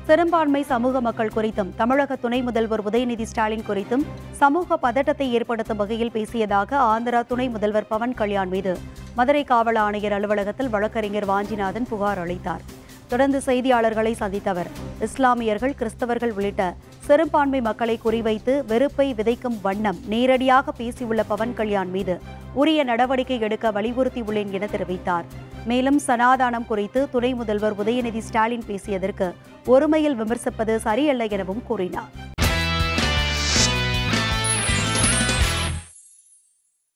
சிறுபான்மை சமூக மக்கள் குறித்தும் தமிழக துணை முதல்வர் உதயநிதி ஸ்டாலின் குறித்தும் சமூக பதட்டத்தை ஏற்படுத்தும் வகையில் பேசியதாக ஆந்திரா துணை முதல்வர் பவன் கல்யாண் மீது மதுரை காவல் ஆணையர் அலுவலகத்தில் வழக்கறிஞர் வாஞ்சிநாதன் புகார் அளித்தார் தொடர்ந்து செய்தியாளர்களை சந்தித்த அவர் இஸ்லாமியர்கள் கிறிஸ்தவர்கள் உள்ளிட்ட சிறுபான்மை மக்களை குறிவைத்து வெறுப்பை விதைக்கும் வண்ணம் நேரடியாக பேசியுள்ள பவன் கல்யாண் மீது உரிய நடவடிக்கை எடுக்க வலியுறுத்தியுள்ளேன் என தெரிவித்தார் மேலும் சனாதானம் குறித்து துணை முதல்வர் உதயநிதி ஸ்டாலின் பேசியதற்கு ஒருமையில் விமர்சிப்பது சரியல்ல எனவும் கூறினார்